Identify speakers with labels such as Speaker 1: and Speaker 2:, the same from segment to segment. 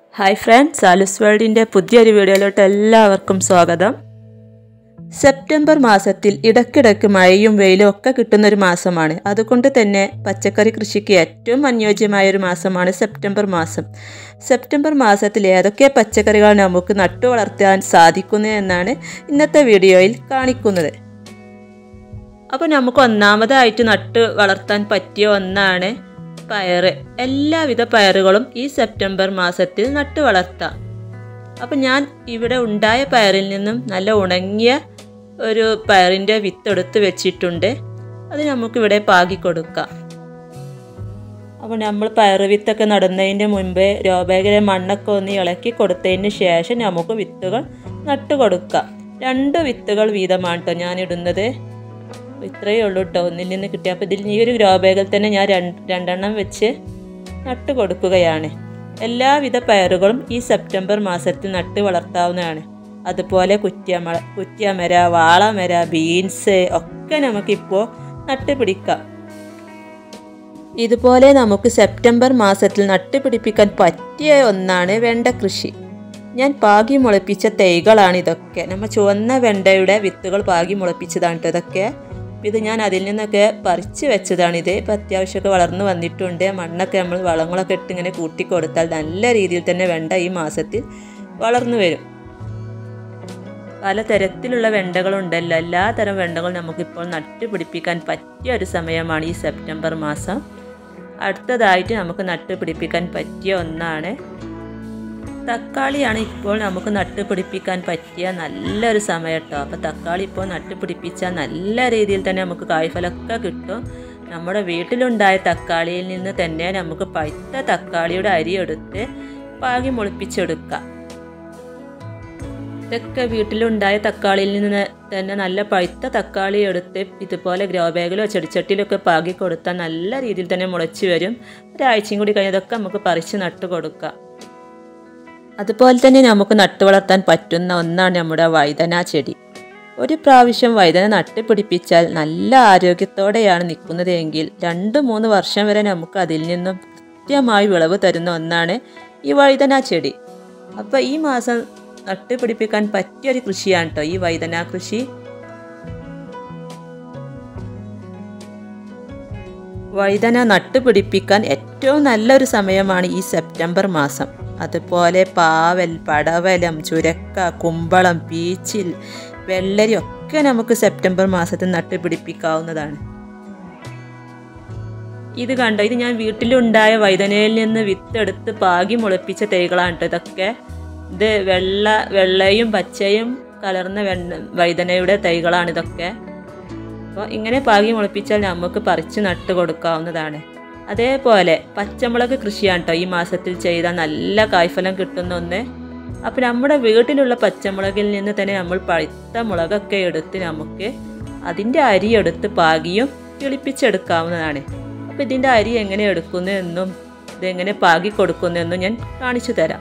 Speaker 1: hi friends സാലുസ് വേൾഡിൻ്റെ പുതിയൊരു വീഡിയോയിലോട്ട് എല്ലാവർക്കും സ്വാഗതം സെപ്റ്റംബർ മാസത്തിൽ ഇടയ്ക്കിടയ്ക്ക് മഴയും വെയിലും ഒക്കെ കിട്ടുന്ന ഒരു മാസമാണ് അതുകൊണ്ട് തന്നെ പച്ചക്കറി കൃഷിക്ക് ഏറ്റവും അനുയോജ്യമായ ഒരു മാസമാണ് സെപ്റ്റംബർ മാസം സെപ്റ്റംബർ മാസത്തിൽ ഏതൊക്കെ പച്ചക്കറികൾ നമുക്ക് നട്ടു വളർത്താൻ സാധിക്കുന്നു എന്നാണ് ഇന്നത്തെ വീഡിയോയിൽ കാണിക്കുന്നത് അപ്പോൾ നമുക്ക് ഒന്നാമതായിട്ട് നട്ട് വളർത്താൻ പറ്റിയ ഒന്നാണ് പയറ് എല്ലാവിധ പയറുകളും ഈ സെപ്റ്റംബർ മാസത്തിൽ നട്ടു വളർത്താം അപ്പം ഞാൻ ഇവിടെ ഉണ്ടായ പയറിൽ നിന്നും നല്ല ഉണങ്ങിയ ഒരു പയറിൻ്റെ വിത്തെടുത്ത് വെച്ചിട്ടുണ്ട് അത് നമുക്കിവിടെ പാകി കൊടുക്കാം അപ്പോൾ നമ്മൾ പയർ വിത്തൊക്കെ നടുന്നതിൻ്റെ മുൻപേ രോബേഗിലെ മണ്ണൊക്കെ ഒന്ന് ഇളക്കി കൊടുത്തതിന് ശേഷം നമുക്ക് വിത്തുകൾ നട്ടു കൊടുക്കാം രണ്ട് വിത്തുകൾ വീതമാണ് കേട്ടോ ഞാൻ ഇടുന്നത് ഇത്രയേ ഉള്ളൂ കേട്ടോ ഒന്നിൽ നിന്ന് കിട്ടിയ അപ്പോൾ ഇതിൽ ഈ ഒരു ഗ്രോ ബാഗിൽ തന്നെ ഞാൻ രണ്ട് രണ്ടെണ്ണം വെച്ച് നട്ട് കൊടുക്കുകയാണ് എല്ലാവിധ പയറുകളും ഈ സെപ്റ്റംബർ മാസത്തിൽ നട്ട് വളർത്താവുന്നതാണ് അതുപോലെ കുറ്റിയമ കുറ്റിയമര വാളമര ബീൻസ് ഒക്കെ നമുക്കിപ്പോൾ നട്ടുപിടിക്കാം ഇതുപോലെ നമുക്ക് സെപ്റ്റംബർ മാസത്തിൽ നട്ടുപിടിപ്പിക്കാൻ പറ്റിയ ഒന്നാണ് വെണ്ട കൃഷി ഞാൻ പാകി മുളപ്പിച്ച തൈകളാണ് ഇതൊക്കെ നമ്മൾ ചുവന്ന വെണ്ടയുടെ വിത്തുകൾ പാകി മുളപ്പിച്ചതാണ് കേട്ടോ ഇതൊക്കെ ഇത് ഞാൻ അതിൽ നിന്നൊക്കെ പറിച്ച് വെച്ചതാണിത് ഇപ്പം അത്യാവശ്യമൊക്കെ വളർന്നു വന്നിട്ടുണ്ട് മണ്ണൊക്കെ നമ്മൾ വളങ്ങളൊക്കെ ഇട്ട് ഇങ്ങനെ കൂട്ടിക്കൊടുത്താൽ നല്ല രീതിയിൽ തന്നെ വെണ്ട ഈ മാസത്തിൽ വളർന്നു വരും പലതരത്തിലുള്ള വെണ്ടകളുണ്ടല്ലോ എല്ലാ തരം വെണ്ടകളും നമുക്കിപ്പോൾ നട്ടുപിടിപ്പിക്കാൻ പറ്റിയ ഒരു സമയമാണ് ഈ സെപ്റ്റംബർ മാസം അടുത്തതായിട്ട് നമുക്ക് നട്ടുപിടിപ്പിക്കാൻ പറ്റിയ ഒന്നാണ് തക്കാളിയാണ് ഇപ്പോൾ നമുക്ക് നട്ടുപിടിപ്പിക്കാൻ പറ്റിയ നല്ലൊരു സമയം കേട്ടോ അപ്പോൾ തക്കാളി ഇപ്പോൾ നട്ടുപിടിപ്പിച്ചാൽ നല്ല രീതിയിൽ തന്നെ നമുക്ക് കായ്ഫലമൊക്കെ കിട്ടും നമ്മുടെ വീട്ടിലുണ്ടായ തക്കാളിയിൽ നിന്ന് തന്നെ നമുക്ക് പഴുത്ത തക്കാളിയുടെ അരി എടുത്ത് പാകി മുളിപ്പിച്ചെടുക്കാം ഇതൊക്കെ വീട്ടിലുണ്ടായ തക്കാളിയിൽ നിന്ന് തന്നെ നല്ല പഴുത്ത തക്കാളി എടുത്ത് ഇതുപോലെ ഗ്രോ ബാഗിലോ ചെടിച്ചട്ടിയിലൊക്കെ പാകി കൊടുത്താൽ നല്ല രീതിയിൽ തന്നെ മുളച്ച് വരും ഒരാഴ്ചയും കൂടി കഴിഞ്ഞതൊക്കെ നമുക്ക് പറിച്ച് നട്ടു കൊടുക്കാം അതുപോലെ തന്നെ നമുക്ക് നട്ടു വളർത്താൻ പറ്റുന്ന ഒന്നാണ് നമ്മുടെ വൈതന ചെടി ഒരു പ്രാവശ്യം വൈതന നട്ടുപിടിപ്പിച്ചാൽ നല്ല ആരോഗ്യത്തോടെയാണ് നിൽക്കുന്നത് എങ്കിൽ രണ്ട് മൂന്ന് വർഷം വരെ നമുക്ക് അതിൽ നിന്നും കൃത്യമായി വിളവ് തരുന്ന ഒന്നാണ് ഈ വഴുതന ചെടി അപ്പോൾ ഈ മാസം നട്ടുപിടിപ്പിക്കാൻ പറ്റിയൊരു കൃഷിയാണ് കേട്ടോ ഈ വൈതന കൃഷി വഴുതന നട്ടുപിടിപ്പിക്കാൻ ഏറ്റവും നല്ലൊരു സമയമാണ് ഈ സെപ്റ്റംബർ മാസം അതുപോലെ പാവൽ പടവലം ചുരക്ക കുമ്പളം പീച്ചിൽ വെള്ളരി ഒക്കെ നമുക്ക് സെപ്റ്റംബർ മാസത്തിൽ നട്ടുപിടിപ്പിക്കാവുന്നതാണ് ഇത് കണ്ടോ ഇത് ഞാൻ വീട്ടിലുണ്ടായ വൈതനയിൽ നിന്ന് വിത്തെടുത്ത് പാകി മുളപ്പിച്ച തൈകളാണ് കേട്ടോ ഇതൊക്കെ ഇത് വെള്ള വെള്ളയും പച്ചയും കലർന്ന വെണ്ണ വൈതനയുടെ തൈകളാണ് ഇതൊക്കെ അപ്പോൾ ഇങ്ങനെ പാകി മുളപ്പിച്ചാൽ നമുക്ക് പറിച്ച് നട്ട് കൊടുക്കാവുന്നതാണ് അതേപോലെ പച്ചമുളക് കൃഷിയാണ് കേട്ടോ ഈ മാസത്തിൽ ചെയ്താൽ നല്ല കായ്ഫലം കിട്ടുന്ന ഒന്ന് അപ്പോൾ നമ്മുടെ വീട്ടിലുള്ള പച്ചമുളകിൽ നിന്ന് തന്നെ നമ്മൾ പഴുത്ത മുളകൊക്കെ എടുത്ത് നമുക്ക് അതിൻ്റെ അരി എടുത്ത് പാകിയും കിളിപ്പിച്ചെടുക്കാവുന്നതാണ് അപ്പോൾ ഇതിൻ്റെ അരി എങ്ങനെ എടുക്കുന്നു എന്നും ഇതെങ്ങനെ പാകി കൊടുക്കുന്നു എന്നും ഞാൻ കാണിച്ചു തരാം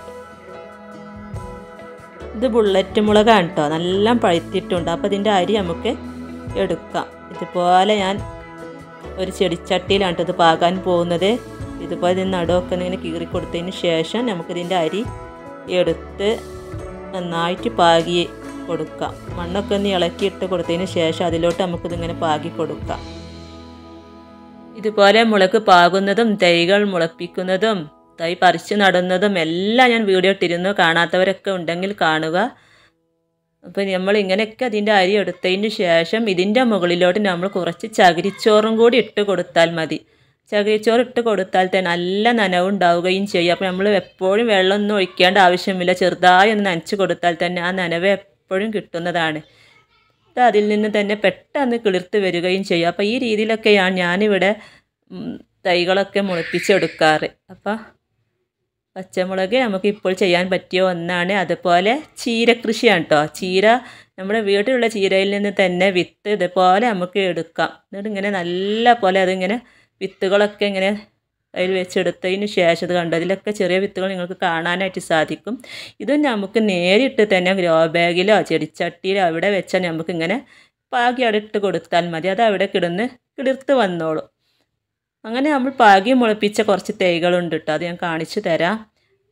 Speaker 1: ഇത് ബുള്ളറ്റ് മുളകാണ് കേട്ടോ നല്ല പഴുത്തിട്ടുണ്ട് അപ്പോൾ ഇതിൻ്റെ അരി നമുക്ക് എടുക്കാം ഇതുപോലെ ഞാൻ ഒരു ചെടിച്ചട്ടിയിലാണ് ഇത് പാകാൻ പോകുന്നത് ഇതുപോലെ ഇതിന് നടുവൊക്കെ ഇങ്ങനെ കീറി കൊടുത്തതിന് ശേഷം നമുക്കിതിൻ്റെ അരി എടുത്ത് നന്നായിട്ട് പാകി കൊടുക്കാം മണ്ണൊക്കെ ഒന്ന് ഇളക്കിയിട്ട് കൊടുത്തതിന് ശേഷം അതിലോട്ട് നമുക്കിതിങ്ങനെ പാകി കൊടുക്കാം ഇതുപോലെ മുളക് പാകുന്നതും തൈകൾ മുളപ്പിക്കുന്നതും തൈ പറിച്ച് നടുന്നതും എല്ലാം ഞാൻ വീഡിയോ ഇട്ടിരുന്നു കാണാത്തവരൊക്കെ ഉണ്ടെങ്കിൽ കാണുക അപ്പോൾ നമ്മൾ ഇങ്ങനെയൊക്കെ അതിൻ്റെ അരി എടുത്തതിന് ശേഷം ഇതിൻ്റെ മുകളിലോട്ട് നമ്മൾ കുറച്ച് ചകിരിച്ചോറും കൂടി ഇട്ട് കൊടുത്താൽ മതി ചകിരിച്ചോറ് ഇട്ട് കൊടുത്താൽ തന്നെ നല്ല നനവുണ്ടാവുകയും ചെയ്യും അപ്പോൾ നമ്മൾ എപ്പോഴും വെള്ളമൊന്നും ഒഴിക്കേണ്ട ആവശ്യമില്ല ചെറുതായി ഒന്ന് നനച്ച് കൊടുത്താൽ തന്നെ ആ നനവ് എപ്പോഴും കിട്ടുന്നതാണ് ഇത് അതിൽ നിന്ന് തന്നെ പെട്ടെന്ന് കിളിർത്ത് വരികയും ചെയ്യും അപ്പോൾ ഈ രീതിയിലൊക്കെയാണ് ഞാനിവിടെ തൈകളൊക്കെ മുളപ്പിച്ചെടുക്കാറ് അപ്പോൾ പച്ചമുളക് നമുക്ക് ഇപ്പോൾ ചെയ്യാൻ പറ്റിയ ഒന്നാണ് അതുപോലെ ചീര കൃഷിയാണ് കേട്ടോ ചീര നമ്മുടെ വീട്ടിലുള്ള ചീരയിൽ നിന്ന് തന്നെ വിത്ത് ഇതുപോലെ നമുക്ക് എടുക്കാം എന്നിട്ട് ഇങ്ങനെ നല്ല പോലെ അതിങ്ങനെ വിത്തുകളൊക്കെ ഇങ്ങനെ അതിൽ വെച്ചെടുത്തതിന് ശേഷം ഇത് കണ്ടോ ഇതിലൊക്കെ ചെറിയ വിത്തുകൾ നിങ്ങൾക്ക് കാണാനായിട്ട് സാധിക്കും ഇത് നമുക്ക് നേരിട്ട് തന്നെ ഗ്രോ ബാഗിലോ ചെടിച്ചട്ടിയിലോ അവിടെ വെച്ചാൽ നമുക്ക് ഇങ്ങനെ പാകി അവിടെ ഇട്ട് കൊടുത്താൽ മതി അത് അവിടെ കിടന്ന് കിളിർത്ത് വന്നോളും അങ്ങനെ നമ്മൾ പാകി മുളപ്പിച്ച കുറച്ച് തൈകളുണ്ട് കേട്ടോ അത് ഞാൻ കാണിച്ചു തരാം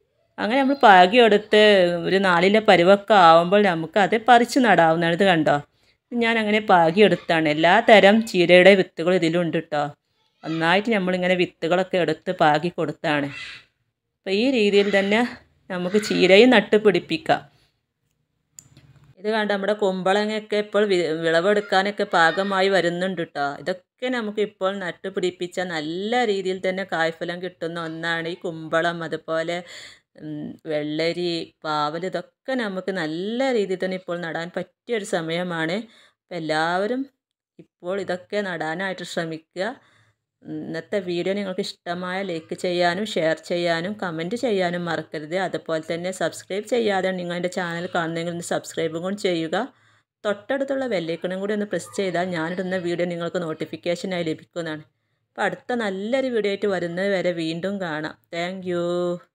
Speaker 1: അങ്ങനെ നമ്മൾ പാകിയെടുത്ത് ഒരു നാലിലെ പരുവൊക്കെ ആവുമ്പോൾ നമുക്ക് അത് പറിച്ച് നടാവുന്നത് കണ്ടോ ഞാൻ അങ്ങനെ പാകിയെടുത്താണ് എല്ലാ തരം ചീരയുടെ വിത്തുകൾ ഇതിലുണ്ട് കേട്ടോ ഒന്നായിട്ട് നമ്മളിങ്ങനെ വിത്തുകളൊക്കെ എടുത്ത് പാകി കൊടുത്താണ് അപ്പോൾ ഈ രീതിയിൽ തന്നെ നമുക്ക് ചീരയും നട്ട് പിടിപ്പിക്കാം ഇത് കണ്ട നമ്മുടെ കുമ്പളങ്ങയൊക്കെ ഇപ്പോൾ വി വിളവെടുക്കാനൊക്കെ പാകമായി വരുന്നുണ്ട് കേട്ടോ ഇതൊക്കെ നമുക്ക് ഇപ്പോൾ നട്ട് പിടിപ്പിച്ച നല്ല രീതിയിൽ തന്നെ കായ്ഫലം കിട്ടുന്ന ഒന്നാണ് ഈ കുമ്പളം അതുപോലെ വെള്ളരി പാവൽ ഇതൊക്കെ നമുക്ക് നല്ല രീതിയിൽ തന്നെ ഇപ്പോൾ നടാൻ പറ്റിയ ഒരു സമയമാണ് അപ്പോൾ എല്ലാവരും ഇപ്പോൾ ഇതൊക്കെ നടാനായിട്ട് ശ്രമിക്കുക ഇന്നത്തെ വീഡിയോ നിങ്ങൾക്ക് ഇഷ്ടമായ ലൈക്ക് ചെയ്യാനും ഷെയർ ചെയ്യാനും കമൻറ്റ് ചെയ്യാനും മറക്കരുത് അതുപോലെ തന്നെ സബ്സ്ക്രൈബ് ചെയ്യാതെ നിങ്ങൾ എൻ്റെ ചാനൽ കാണുന്നെങ്കിൽ ഒന്ന് സബ്സ്ക്രൈബും കൂടി ചെയ്യുക തൊട്ടടുത്തുള്ള ബെല്ലൈക്കണും കൂടി ഒന്ന് പ്രസ് ചെയ്താൽ ഞാനിടുന്ന വീഡിയോ നിങ്ങൾക്ക് നോട്ടിഫിക്കേഷനായി ലഭിക്കുന്നതാണ് അപ്പോൾ അടുത്ത നല്ലൊരു വീഡിയോ ആയിട്ട് വരുന്നത് വരെ വീണ്ടും കാണാം താങ്ക്